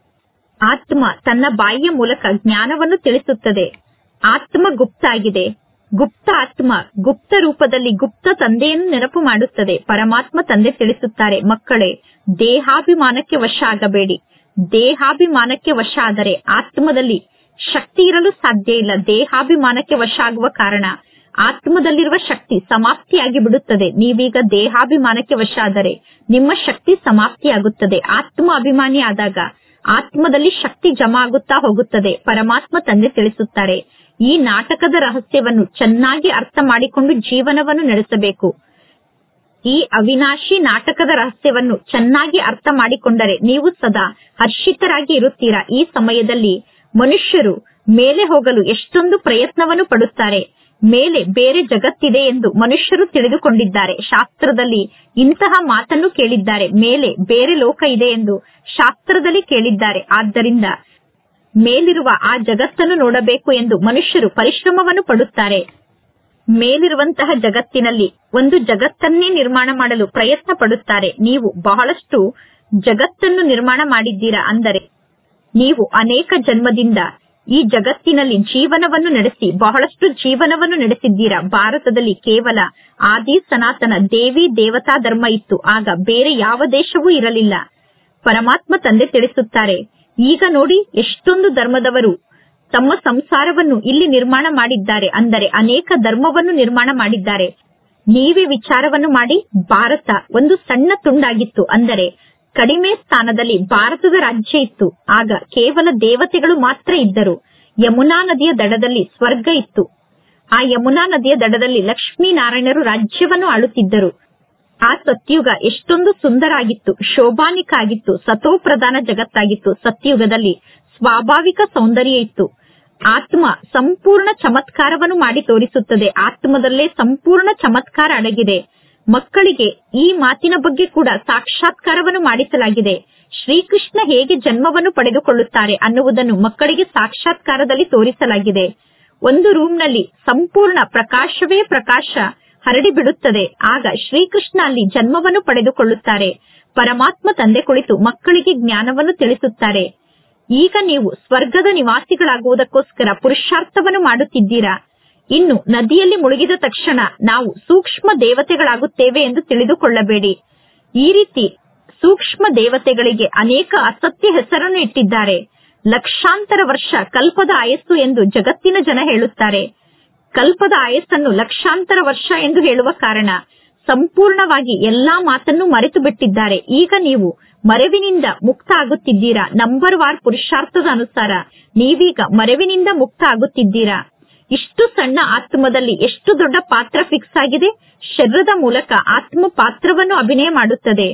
ಆತ್ಮ ತನ್ನ ಬಾಯಿಯ ಮೂಲಕ ಜ್ಞಾನವನ್ನು ತಿಳಿಸುತ್ತದೆ ಆತ್ಮ ಗುಪ್ತ ಆಗಿದೆ ಗುಪ್ತ ಆತ್ಮ ಗುಪ್ತ ರೂಪದಲ್ಲಿ ಗುಪ್ತ ತಂದೆಯನ್ನು ನೆನಪು ಮಾಡುತ್ತದೆ ಪರಮಾತ್ಮ ತಂದೆ ತಿಳಿಸುತ್ತಾರೆ ಮಕ್ಕಳೇ ದೇಹಾಭಿಮಾನಕ್ಕೆ ವಶ ಆಗಬೇಡಿ ದೇಹಾಭಿಮಾನಕ್ಕೆ ವಶ ಆದರೆ ಆತ್ಮದಲ್ಲಿ ಶಕ್ತಿ ಇರಲು ಸಾಧ್ಯ ಇಲ್ಲ ದೇಹಾಭಿಮಾನಕ್ಕೆ ವಶ ಆಗುವ ಕಾರಣ ಆತ್ಮದಲ್ಲಿರುವ ಶಕ್ತಿ ಸಮಾಪ್ತಿಯಾಗಿ ಬಿಡುತ್ತದೆ ನೀವೀಗ ದೇಹಾಭಿಮಾನಕ್ಕೆ ವಶ ಆದರೆ ನಿಮ್ಮ ಶಕ್ತಿ ಸಮಾಪ್ತಿಯಾಗುತ್ತದೆ ಆತ್ಮ ಅಭಿಮಾನಿ ಆದಾಗ ಆತ್ಮದಲ್ಲಿ ಶಕ್ತಿ ಜಮಾ ಆಗುತ್ತಾ ಹೋಗುತ್ತದೆ ಪರಮಾತ್ಮ ತಂದೆ ತಿಳಿಸುತ್ತಾರೆ ಈ ನಾಟಕದ ರಹಸ್ಯವನ್ನು ಚೆನ್ನಾಗಿ ಅರ್ಥ ಮಾಡಿಕೊಂಡು ಜೀವನವನ್ನು ನಡೆಸಬೇಕು ಈ ಅವಿನಾಶಿ ನಾಟಕದ ರಹಸ್ಯವನ್ನು ಚೆನ್ನಾಗಿ ಅರ್ಥ ಮಾಡಿಕೊಂಡರೆ ನೀವು ಸದಾ ಹರ್ಷಿತರಾಗಿ ಇರುತ್ತೀರಾ ಈ ಸಮಯದಲ್ಲಿ ಮನುಷ್ಯರು ಮೇಲೆ ಹೋಗಲು ಎಷ್ಟೊಂದು ಪ್ರಯತ್ನವನ್ನು ಪಡುತ್ತಾರೆ ಮೇಲೆ ಬೇರೆ ಜಗತ್ತಿದೆ ಎಂದು ಮನುಷ್ಯರು ತಿಳಿದುಕೊಂಡಿದ್ದಾರೆ ಶಾಸ್ತ್ರದಲ್ಲಿ ಇಂತಹ ಮಾತನ್ನು ಕೇಳಿದ್ದಾರೆ ಮೇಲೆ ಬೇರೆ ಲೋಕ ಇದೆ ಎಂದು ಶಾಸ್ತ್ರದಲ್ಲಿ ಕೇಳಿದ್ದಾರೆ ಆದ್ದರಿಂದ ಮೇಲಿರುವ ಆ ಜಗತ್ತನ್ನು ನೋಡಬೇಕು ಎಂದು ಮನುಷ್ಯರು ಪರಿಶ್ರಮವನ್ನು ಪಡುತ್ತಾರೆ ಮೇಲಿರುವಂತಹ ಜಗತ್ತಿನಲ್ಲಿ ಒಂದು ಜಗತ್ತನ್ನೇ ನಿರ್ಮಾಣ ಮಾಡಲು ಪ್ರಯತ್ನ ಪಡುತ್ತಾರೆ ನೀವು ಬಹಳಷ್ಟು ಜಗತ್ತನ್ನು ನಿರ್ಮಾಣ ಮಾಡಿದ್ದೀರಾ ಅಂದರೆ ನೀವು ಅನೇಕ ಜನ್ಮದಿಂದ ಈ ಜಗತ್ತಿನಲ್ಲಿ ಜೀವನವನ್ನು ನಡೆಸಿ ಬಹಳಷ್ಟು ಜೀವನವನ್ನು ನಡೆಸಿದ್ದೀರಾ ಭಾರತದಲ್ಲಿ ಕೇವಲ ಆದಿ ಸನಾತನ ದೇವಿ ದೇವತಾ ಧರ್ಮ ಇತ್ತು ಆಗ ಬೇರೆ ಯಾವ ದೇಶವೂ ಇರಲಿಲ್ಲ ಪರಮಾತ್ಮ ತಂದೆ ತಿಳಿಸುತ್ತಾರೆ ಈಗ ನೋಡಿ ಎಷ್ಟೊಂದು ಧರ್ಮದವರು ತಮ್ಮ ಸಂಸಾರವನ್ನು ಇಲ್ಲಿ ನಿರ್ಮಾಣ ಮಾಡಿದ್ದಾರೆ ಅಂದರೆ ಅನೇಕ ಧರ್ಮವನ್ನು ನಿರ್ಮಾಣ ಮಾಡಿದ್ದಾರೆ ನೀವೇ ವಿಚಾರವನ್ನು ಮಾಡಿ ಭಾರತ ಒಂದು ಸಣ್ಣ ತುಂಡಾಗಿತ್ತು ಅಂದರೆ ಕಡಿಮೆ ಸ್ಥಾನದಲ್ಲಿ ಭಾರತದ ರಾಜ್ಯ ಇತ್ತು ಆಗ ಕೇವಲ ದೇವತೆಗಳು ಮಾತ್ರ ಇದ್ದರು ಯಮುನಾ ನದಿಯ ದಡದಲ್ಲಿ ಸ್ವರ್ಗ ಇತ್ತು ಆ ಯಮುನಾ ನದಿಯ ದಡದಲ್ಲಿ ಲಕ್ಷ್ಮೀನಾರಾಯಣರು ರಾಜ್ಯವನ್ನು ಆಳುತ್ತಿದ್ದರು ಆ ಸತ್ಯುಗ ಎಷ್ಟೊಂದು ಸುಂದರ ಆಗಿತ್ತು ಶೋಭಾನಿಕ ಆಗಿತ್ತು ಸತೋಪ್ರಧಾನ ಜಗತ್ತಾಗಿತ್ತು ಸತ್ಯುಗದಲ್ಲಿ ಸ್ವಾಭಾವಿಕ ಸೌಂದರ್ಯ ಇತ್ತು ಆತ್ಮ ಸಂಪೂರ್ಣ ಚಮತ್ಕಾರವನ್ನು ಮಾಡಿ ತೋರಿಸುತ್ತದೆ ಆತ್ಮದಲ್ಲೇ ಸಂಪೂರ್ಣ ಚಮತ್ಕಾರ ಅಡಗಿದೆ ಮಕ್ಕಳಿಗೆ ಈ ಮಾತಿನ ಬಗ್ಗೆ ಕೂಡ ಸಾಕ್ಷಾತ್ಕಾರವನ್ನು ಮಾಡಿಸಲಾಗಿದೆ ಶ್ರೀಕೃಷ್ಣ ಹೇಗೆ ಜನ್ಮವನ್ನು ಪಡೆದುಕೊಳ್ಳುತ್ತಾರೆ ಅನ್ನುವುದನ್ನು ಮಕ್ಕಳಿಗೆ ಸಾಕ್ಷಾತ್ಕಾರದಲ್ಲಿ ತೋರಿಸಲಾಗಿದೆ ಒಂದು ರೂಮ್ನಲ್ಲಿ ಸಂಪೂರ್ಣ ಪ್ರಕಾಶವೇ ಪ್ರಕಾಶ ಹರಡಿ ಬಿಡುತ್ತದೆ ಆಗ ಶ್ರೀಕೃಷ್ಣ ಅಲ್ಲಿ ಜನ್ಮವನ್ನು ಪಡೆದುಕೊಳ್ಳುತ್ತಾರೆ ಪರಮಾತ್ಮ ತಂದೆ ಕುಳಿತು ಮಕ್ಕಳಿಗೆ ಜ್ಞಾನವನ್ನು ತಿಳಿಸುತ್ತಾರೆ ಈಗ ನೀವು ಸ್ವರ್ಗದ ನಿವಾಸಿಗಳಾಗುವುದಕ್ಕೋಸ್ಕರ ಪುರುಷಾರ್ಥವನ್ನು ಮಾಡುತ್ತಿದ್ದೀರಾ ಇನ್ನು ನದಿಯಲ್ಲಿ ಮುಳುಗಿದ ತಕ್ಷಣ ನಾವು ಸೂಕ್ಷ್ಮ ದೇವತೆಗಳಾಗುತ್ತೇವೆ ಎಂದು ತಿಳಿದುಕೊಳ್ಳಬೇಡಿ ಈ ರೀತಿ ಸೂಕ್ಷ್ಮ ದೇವತೆಗಳಿಗೆ ಅನೇಕ ಅಸತ್ಯ ಹೆಸರನ್ನು ಇಟ್ಟಿದ್ದಾರೆ ಲಕ್ಷಾಂತರ ವರ್ಷ ಕಲ್ಪದ ಆಯಸ್ಸು ಎಂದು ಜಗತ್ತಿನ ಜನ ಹೇಳುತ್ತಾರೆ ಕಲ್ಪದ ಆಯಸ್ಸನ್ನು ಲಕ್ಷಾಂತರ ವರ್ಷ ಎಂದು ಹೇಳುವ ಕಾರಣ ಸಂಪೂರ್ಣವಾಗಿ ಎಲ್ಲಾ ಮಾತನ್ನು ಮರೆತು ಬಿಟ್ಟಿದ್ದಾರೆ ಈಗ ನೀವು ಮರೆವಿನಿಂದ ಮುಕ್ತ ಆಗುತ್ತಿದ್ದೀರಾ ನಂಬರ್ ವಾರ್ ಪುರುಷಾರ್ಥದ ಅನುಸಾರ ನೀವೀಗ ಮರೆವಿನಿಂದ ಮುಕ್ತ ಆಗುತ್ತಿದ್ದೀರಾ ಇಷ್ಟು ಸಣ್ಣ ಆತ್ಮದಲ್ಲಿ ಎಷ್ಟು ದೊಡ್ಡ ಪಾತ್ರ ಫಿಕ್ಸ್ ಆಗಿದೆ ಶರೀರದ ಮೂಲಕ ಆತ್ಮ ಪಾತ್ರವನ್ನು ಅಭಿನಯ ಮಾಡುತ್ತದೆ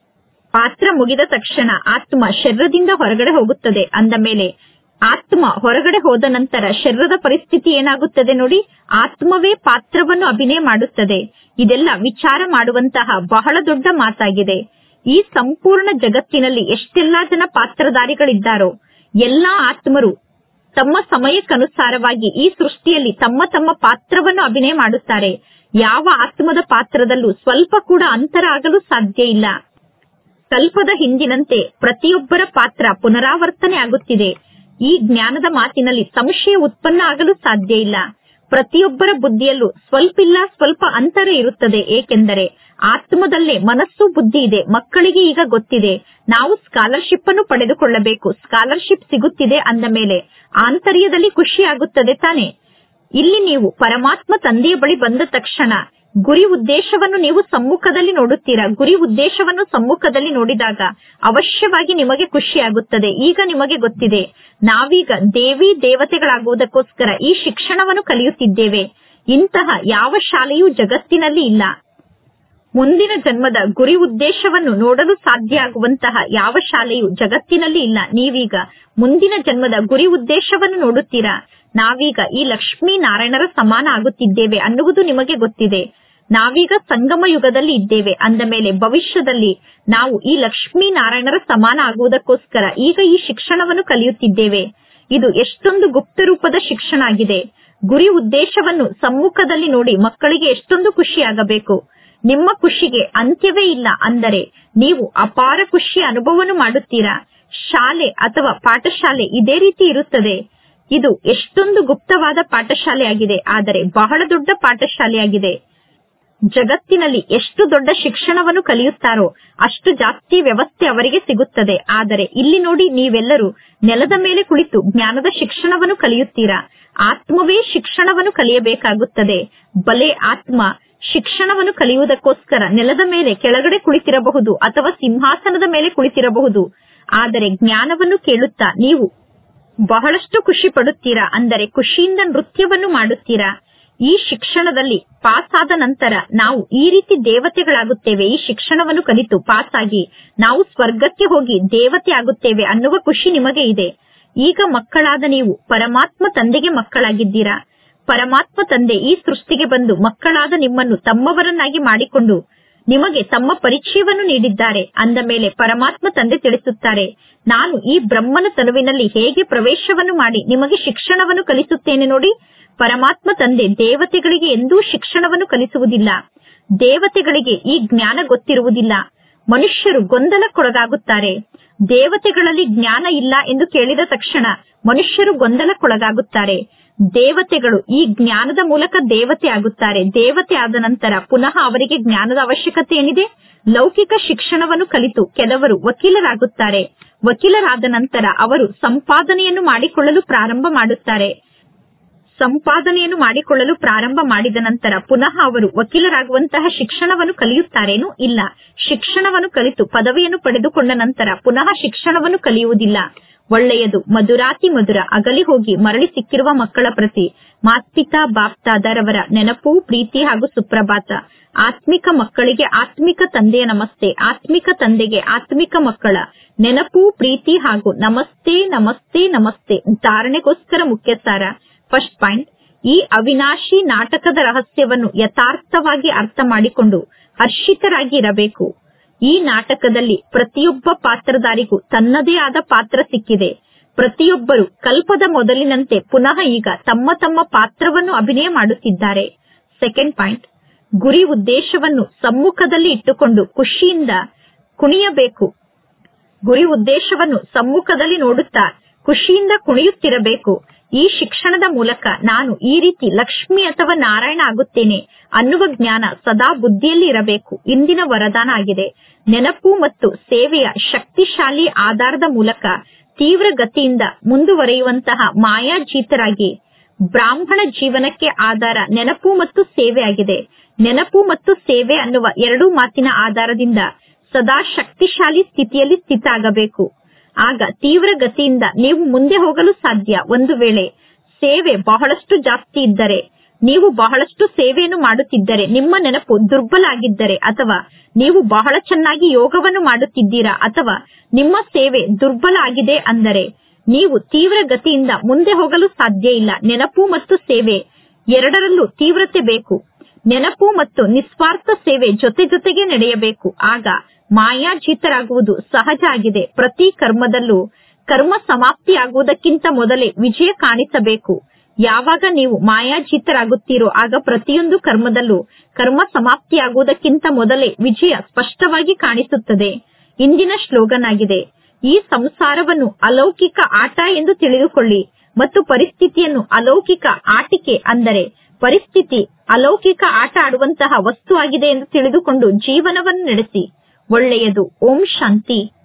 ಪಾತ್ರ ಮುಗಿದ ತಕ್ಷಣ ಆತ್ಮ ಶರೀರದಿಂದ ಹೊರಗಡೆ ಹೋಗುತ್ತದೆ ಅಂದ ಮೇಲೆ ಆತ್ಮ ಹೊರಗಡೆ ಹೋದ ನಂತರ ಶರೀರದ ಪರಿಸ್ಥಿತಿ ಏನಾಗುತ್ತದೆ ನೋಡಿ ಆತ್ಮವೇ ಪಾತ್ರವನ್ನು ಅಭಿನಯ ಮಾಡುತ್ತದೆ ಇದೆಲ್ಲ ವಿಚಾರ ಮಾಡುವಂತಹ ಬಹಳ ದೊಡ್ಡ ಮಾತಾಗಿದೆ ಈ ಸಂಪೂರ್ಣ ಜಗತ್ತಿನಲ್ಲಿ ಎಷ್ಟೆಲ್ಲಾ ಜನ ಪಾತ್ರಧಾರಿಗಳಿದ್ದಾರೋ ಎಲ್ಲಾ ಆತ್ಮರು ತಮ್ಮ ಸಮಯಕ್ಕನುಸಾರವಾಗಿ ಈ ಸೃಷ್ಟಿಯಲ್ಲಿ ತಮ್ಮ ತಮ್ಮ ಪಾತ್ರವನ್ನು ಅಭಿನಯ ಮಾಡುತ್ತಾರೆ ಯಾವ ಆತ್ಮದ ಪಾತ್ರದಲ್ಲೂ ಸ್ವಲ್ಪ ಕೂಡ ಅಂತರ ಆಗಲು ಸಾಧ್ಯ ಇಲ್ಲ ಕಲ್ಪದ ಹಿಂದಿನಂತೆ ಪ್ರತಿಯೊಬ್ಬರ ಪಾತ್ರ ಪುನರಾವರ್ತನೆ ಆಗುತ್ತಿದೆ ಈ ಜ್ಞಾನದ ಮಾತಿನಲ್ಲಿ ಸಂಶಯ ಉತ್ಪನ್ನ ಆಗಲು ಸಾಧ್ಯ ಇಲ್ಲ ಪ್ರತಿಯೊಬ್ಬರ ಬುದ್ಧಿಯಲ್ಲೂ ಸ್ವಲ್ಪಿಲ್ಲ ಸ್ವಲ್ಪ ಅಂತರ ಇರುತ್ತದೆ ಏಕೆಂದರೆ ಆತ್ಮದಲ್ಲೇ ಮನಸ್ಸು ಬುದ್ಧಿ ಇದೆ ಮಕ್ಕಳಿಗೆ ಈಗ ಗೊತ್ತಿದೆ ನಾವು ಸ್ಕಾಲರ್ಶಿಪ್ ಅನ್ನು ಪಡೆದುಕೊಳ್ಳಬೇಕು ಸ್ಕಾಲರ್ಶಿಪ್ ಸಿಗುತ್ತಿದೆ ಅಂದ ಮೇಲೆ ಆಂತರ್ಯದಲ್ಲಿ ಖುಷಿ ಆಗುತ್ತದೆ ತಾನೆ ಇಲ್ಲಿ ನೀವು ಪರಮಾತ್ಮ ತಂದೆಯ ಬಳಿ ಬಂದ ತಕ್ಷಣ ಗುರಿ ಉದ್ದೇಶವನ್ನು ನೀವು ಸಮ್ಮುಖದಲ್ಲಿ ನೋಡುತ್ತೀರಾ ಗುರಿ ಉದ್ದೇಶವನ್ನು ಸಮ್ಮುಖದಲ್ಲಿ ನೋಡಿದಾಗ ಅವಶ್ಯವಾಗಿ ನಿಮಗೆ ಖುಷಿ ಆಗುತ್ತದೆ ಈಗ ನಿಮಗೆ ಗೊತ್ತಿದೆ ನಾವೀಗ ದೇವಿ ದೇವತೆಗಳಾಗುವುದಕ್ಕೋಸ್ಕರ ಈ ಶಿಕ್ಷಣವನ್ನು ಕಲಿಯುತ್ತಿದ್ದೇವೆ ಇಂತಹ ಯಾವ ಶಾಲೆಯೂ ಜಗತ್ತಿನಲ್ಲಿ ಇಲ್ಲ ಮುಂದಿನ ಜನ್ಮದ ಗುರಿ ಉದ್ದೇಶವನ್ನು ನೋಡಲು ಸಾಧ್ಯ ಆಗುವಂತಹ ಯಾವ ಶಾಲೆಯೂ ಜಗತ್ತಿನಲ್ಲಿ ಇಲ್ಲ ನೀವೀಗ ಮುಂದಿನ ಜನ್ಮದ ಗುರಿ ಉದ್ದೇಶವನ್ನು ನೋಡುತ್ತೀರಾ ನಾವೀಗ ಈ ಲಕ್ಷ್ಮೀ ನಾರಾಯಣರ ಸಮಾನ ಆಗುತ್ತಿದ್ದೇವೆ ಅನ್ನುವುದು ನಿಮಗೆ ಗೊತ್ತಿದೆ ನಾವೀಗ ಸಂಗಮ ಯುಗದಲ್ಲಿ ಇದ್ದೇವೆ ಅಂದ ಮೇಲೆ ಭವಿಷ್ಯದಲ್ಲಿ ನಾವು ಈ ಲಕ್ಷ್ಮೀ ನಾರಾಯಣರ ಸಮಾನ ಆಗುವುದಕ್ಕೋಸ್ಕರ ಈಗ ಈ ಶಿಕ್ಷಣವನ್ನು ಕಲಿಯುತ್ತಿದ್ದೇವೆ ಇದು ಎಷ್ಟೊಂದು ಗುಪ್ತ ರೂಪದ ಶಿಕ್ಷಣ ಆಗಿದೆ ಗುರಿ ಉದ್ದೇಶವನ್ನು ಸಮ್ಮುಖದಲ್ಲಿ ನೋಡಿ ಮಕ್ಕಳಿಗೆ ಎಷ್ಟೊಂದು ಖುಷಿಯಾಗಬೇಕು ನಿಮ್ಮ ಖುಷಿಗೆ ಅಂತ್ಯವೇ ಇಲ್ಲ ಅಂದರೆ ನೀವು ಅಪಾರ ಖುಷಿಯ ಅನುಭವವನ್ನು ಮಾಡುತ್ತೀರಾ ಶಾಲೆ ಅಥವಾ ಪಾಠಶಾಲೆ ಇದೇ ರೀತಿ ಇರುತ್ತದೆ ಇದು ಎಷ್ಟೊಂದು ಗುಪ್ತವಾದ ಪಾಠಶಾಲೆಯಾಗಿದೆ ಆದರೆ ಬಹಳ ದೊಡ್ಡ ಪಾಠಶಾಲೆಯಾಗಿದೆ ಜಗತ್ತಿನಲ್ಲಿ ಎಷ್ಟು ದೊಡ್ಡ ಶಿಕ್ಷಣವನ್ನು ಕಲಿಯುತ್ತಾರೋ ಅಷ್ಟು ಜಾಸ್ತಿ ವ್ಯವಸ್ಥೆ ಅವರಿಗೆ ಸಿಗುತ್ತದೆ ಆದರೆ ಇಲ್ಲಿ ನೋಡಿ ನೀವೆಲ್ಲರೂ ನೆಲದ ಮೇಲೆ ಕುಳಿತು ಜ್ಞಾನದ ಶಿಕ್ಷಣವನ್ನು ಕಲಿಯುತ್ತೀರಾ ಆತ್ಮವೇ ಶಿಕ್ಷಣವನ್ನು ಕಲಿಯಬೇಕಾಗುತ್ತದೆ ಬಲೆ ಆತ್ಮ ಶಿಕ್ಷಣವನ್ನು ಕಲಿಯುವುದಕ್ಕೋಸ್ಕರ ನೆಲದ ಮೇಲೆ ಕೆಳಗಡೆ ಕುಳಿತಿರಬಹುದು ಅಥವಾ ಸಿಂಹಾಸನದ ಮೇಲೆ ಕುಳಿತಿರಬಹುದು ಆದರೆ ಜ್ಞಾನವನ್ನು ಕೇಳುತ್ತಾ ನೀವು ಬಹಳಷ್ಟು ಖುಷಿ ಪಡುತ್ತೀರಾ ಅಂದರೆ ಖುಷಿಯಿಂದ ನೃತ್ಯವನ್ನು ಮಾಡುತ್ತೀರಾ ಈ ಶಿಕ್ಷಣದಲ್ಲಿ ಪಾಸ್ ಆದ ನಂತರ ನಾವು ಈ ರೀತಿ ದೇವತೆಗಳಾಗುತ್ತೇವೆ ಈ ಶಿಕ್ಷಣವನ್ನು ಕಲಿತು ಪಾಸ್ ಆಗಿ ನಾವು ಸ್ವರ್ಗಕ್ಕೆ ಹೋಗಿ ದೇವತೆ ಆಗುತ್ತೇವೆ ಅನ್ನುವ ಖುಷಿ ನಿಮಗೆ ಇದೆ ಈಗ ಮಕ್ಕಳಾದ ನೀವು ಪರಮಾತ್ಮ ತಂದೆಗೆ ಮಕ್ಕಳಾಗಿದ್ದೀರಾ ಪರಮಾತ್ಮ ತಂದೆ ಈ ಸೃಷ್ಟಿಗೆ ಬಂದು ಮಕ್ಕಳಾದ ನಿಮ್ಮನ್ನು ತಮ್ಮವರನ್ನಾಗಿ ಮಾಡಿಕೊಂಡು ನಿಮಗೆ ತಮ್ಮ ಪರಿಚಯವನ್ನು ನೀಡಿದ್ದಾರೆ ಅಂದ ಮೇಲೆ ಪರಮಾತ್ಮ ತಂದೆ ತಿಳಿಸುತ್ತಾರೆ ನಾನು ಈ ಬ್ರಹ್ಮನ ತನುವಿನಲ್ಲಿ ಹೇಗೆ ಪ್ರವೇಶವನ್ನು ಮಾಡಿ ನಿಮಗೆ ಶಿಕ್ಷಣವನ್ನು ಕಲಿಸುತ್ತೇನೆ ನೋಡಿ ಪರಮಾತ್ಮ ತಂದೆ ದೇವತೆಗಳಿಗೆ ಎಂದೂ ಶಿಕ್ಷಣವನ್ನು ಕಲಿಸುವುದಿಲ್ಲ ದೇವತೆಗಳಿಗೆ ಈ ಜ್ಞಾನ ಗೊತ್ತಿರುವುದಿಲ್ಲ ಮನುಷ್ಯರು ಗೊಂದಲಕ್ಕೊಳಗಾಗುತ್ತಾರೆ ದೇವತೆಗಳಲ್ಲಿ ಜ್ಞಾನ ಇಲ್ಲ ಎಂದು ಕೇಳಿದ ತಕ್ಷಣ ಮನುಷ್ಯರು ಗೊಂದಲಕ್ಕೊಳಗಾಗುತ್ತಾರೆ ದೇವತೆಗಳು ಈ ಜ್ಞಾನದ ಮೂಲಕ ದೇವತೆ ಆಗುತ್ತಾರೆ ದೇವತೆ ಆದ ನಂತರ ಪುನಃ ಅವರಿಗೆ ಜ್ಞಾನದ ಅವಶ್ಯಕತೆ ಏನಿದೆ ಲೌಕಿಕ ಶಿಕ್ಷಣವನ್ನು ಕಲಿತು ಕೆಲವರು ವಕೀಲರಾಗುತ್ತಾರೆ ವಕೀಲರಾದ ನಂತರ ಅವರು ಸಂಪಾದನೆಯನ್ನು ಮಾಡಿಕೊಳ್ಳಲು ಪ್ರಾರಂಭ ಮಾಡುತ್ತಾರೆ ಸಂಪಾದನೆಯನ್ನು ಮಾಡಿಕೊಳ್ಳಲು ಪ್ರಾರಂಭ ಮಾಡಿದ ನಂತರ ಪುನಃ ಅವರು ವಕೀಲರಾಗುವಂತಹ ಶಿಕ್ಷಣವನ್ನು ಕಲಿಯುತ್ತಾರೇನು ಇಲ್ಲ ಶಿಕ್ಷಣವನ್ನು ಕಲಿತು ಪದವಿಯನ್ನು ಪಡೆದುಕೊಂಡ ನಂತರ ಪುನಃ ಶಿಕ್ಷಣವನ್ನು ಕಲಿಯುವುದಿಲ್ಲ ಒಳ್ಳೆಯದು ಮಧುರಾತಿ ಮಧುರ ಅಗಲಿ ಹೋಗಿ ಮರಳಿ ಸಿಕ್ಕಿರುವ ಮಕ್ಕಳ ಪ್ರತಿ ಮಾಸ್ಪಿತಾ ಬಾಪ್ತಾದರವರ ನೆನಪು ಪ್ರೀತಿ ಹಾಗೂ ಸುಪ್ರಭಾತ ಆತ್ಮಿಕ ಮಕ್ಕಳಿಗೆ ಆತ್ಮಿಕ ತಂದೆಯ ನಮಸ್ತೆ ಆತ್ಮಿಕ ತಂದೆಗೆ ಆತ್ಮಿಕ ಮಕ್ಕಳ ನೆನಪು ಪ್ರೀತಿ ಹಾಗೂ ನಮಸ್ತೆ ನಮಸ್ತೆ ನಮಸ್ತೆ ಧಾರಣೆಗೋಸ್ಕರ ಮುಖ್ಯ ಸಾರ ಫಸ್ಟ್ ಪಾಯಿಂಟ್ ಈ ಅವಿನಾಶಿ ನಾಟಕದ ರಹಸ್ಯವನ್ನು ಯಥಾರ್ಥವಾಗಿ ಅರ್ಥ ಮಾಡಿಕೊಂಡು ಹರ್ಷಿತರಾಗಿ ಇರಬೇಕು ಈ ನಾಟಕದಲ್ಲಿ ಪ್ರತಿಯೊಬ್ಬ ಪಾತ್ರಧಾರಿಗೂ ತನ್ನದೇ ಆದ ಪಾತ್ರ ಸಿಕ್ಕಿದೆ ಪ್ರತಿಯೊಬ್ಬರು ಕಲ್ಪದ ಮೊದಲಿನಂತೆ ಪುನಃ ಈಗ ತಮ್ಮ ತಮ್ಮ ಪಾತ್ರವನ್ನು ಅಭಿನಯ ಮಾಡುತ್ತಿದ್ದಾರೆ ಸೆಕೆಂಡ್ ಪಾಯಿಂಟ್ ಗುರಿ ಉದ್ದೇಶವನ್ನು ಸಮ್ಮುಖದಲ್ಲಿ ಇಟ್ಟುಕೊಂಡು ಖುಷಿಯಿಂದ ಕುಣಿಯಬೇಕು ಗುರಿ ಉದ್ದೇಶವನ್ನು ಸಮ್ಮುಖದಲ್ಲಿ ನೋಡುತ್ತಾ ಖುಷಿಯಿಂದ ಕುಣಿಯುತ್ತಿರಬೇಕು ಈ ಶಿಕ್ಷಣದ ಮೂಲಕ ನಾನು ಈ ರೀತಿ ಲಕ್ಷ್ಮಿ ಅಥವಾ ನಾರಾಯಣ ಆಗುತ್ತೇನೆ ಅನ್ನುವ ಜ್ಞಾನ ಸದಾ ಬುದ್ಧಿಯಲ್ಲಿ ಇರಬೇಕು ಇಂದಿನ ವರದಾನ ಆಗಿದೆ ನೆನಪು ಮತ್ತು ಸೇವೆಯ ಶಕ್ತಿಶಾಲಿ ಆಧಾರದ ಮೂಲಕ ತೀವ್ರ ಗತಿಯಿಂದ ಮುಂದುವರಿಯುವಂತಹ ಮಾಯಾಜೀತರಾಗಿ ಬ್ರಾಹ್ಮಣ ಜೀವನಕ್ಕೆ ಆಧಾರ ನೆನಪು ಮತ್ತು ಸೇವೆ ಆಗಿದೆ ನೆನಪು ಮತ್ತು ಸೇವೆ ಅನ್ನುವ ಎರಡೂ ಮಾತಿನ ಆಧಾರದಿಂದ ಸದಾ ಶಕ್ತಿಶಾಲಿ ಸ್ಥಿತಿಯಲ್ಲಿ ಸ್ಥಿತ ಆಗಬೇಕು ಆಗ ತೀವ್ರ ಗತಿಯಿಂದ ನೀವು ಮುಂದೆ ಹೋಗಲು ಸಾಧ್ಯ ಒಂದು ವೇಳೆ ಸೇವೆ ಬಹಳಷ್ಟು ಜಾಸ್ತಿ ಇದ್ದರೆ ನೀವು ಬಹಳಷ್ಟು ಸೇವೆಯನ್ನು ಮಾಡುತ್ತಿದ್ದರೆ ನಿಮ್ಮ ನೆನಪು ದುರ್ಬಲ ಆಗಿದ್ದರೆ ಅಥವಾ ನೀವು ಬಹಳ ಚೆನ್ನಾಗಿ ಯೋಗವನ್ನು ಮಾಡುತ್ತಿದ್ದೀರಾ ಅಥವಾ ನಿಮ್ಮ ಸೇವೆ ದುರ್ಬಲ ಆಗಿದೆ ಅಂದರೆ ನೀವು ತೀವ್ರ ಗತಿಯಿಂದ ಮುಂದೆ ಹೋಗಲು ಸಾಧ್ಯ ಇಲ್ಲ ನೆನಪು ಮತ್ತು ಸೇವೆ ಎರಡರಲ್ಲೂ ತೀವ್ರತೆ ಬೇಕು ನೆನಪು ಮತ್ತು ನಿಸ್ವಾರ್ಥ ಸೇವೆ ಜೊತೆ ಜೊತೆಗೆ ನಡೆಯಬೇಕು ಆಗ ಮಾಯಾಜೀತರಾಗುವುದು ಸಹಜ ಆಗಿದೆ ಪ್ರತಿ ಕರ್ಮದಲ್ಲೂ ಕರ್ಮ ಸಮಾಪ್ತಿಯಾಗುವುದಕ್ಕಿಂತ ಮೊದಲೇ ವಿಜಯ ಕಾಣಿಸಬೇಕು ಯಾವಾಗ ನೀವು ಮಾಯಾಜೀತರಾಗುತ್ತೀರೋ ಆಗ ಪ್ರತಿಯೊಂದು ಕರ್ಮದಲ್ಲೂ ಕರ್ಮ ಸಮಾಪ್ತಿಯಾಗುವುದಕ್ಕಿಂತ ಮೊದಲೇ ವಿಜಯ ಸ್ಪಷ್ಟವಾಗಿ ಕಾಣಿಸುತ್ತದೆ ಇಂದಿನ ಶ್ಲೋಗನ್ ಆಗಿದೆ ಈ ಸಂಸಾರವನ್ನು ಅಲೌಕಿಕ ಆಟ ಎಂದು ತಿಳಿದುಕೊಳ್ಳಿ ಮತ್ತು ಪರಿಸ್ಥಿತಿಯನ್ನು ಅಲೌಕಿಕ ಆಟಿಕೆ ಅಂದರೆ ಪರಿಸ್ಥಿತಿ ಅಲೌಕಿಕ ಆಟ ಆಡುವಂತಹ ವಸ್ತು ಆಗಿದೆ ಎಂದು ತಿಳಿದುಕೊಂಡು ಜೀವನವನ್ನು ನಡೆಸಿ ಒಳ್ಳೆಯದು ಓಂ ಶಾಂತಿ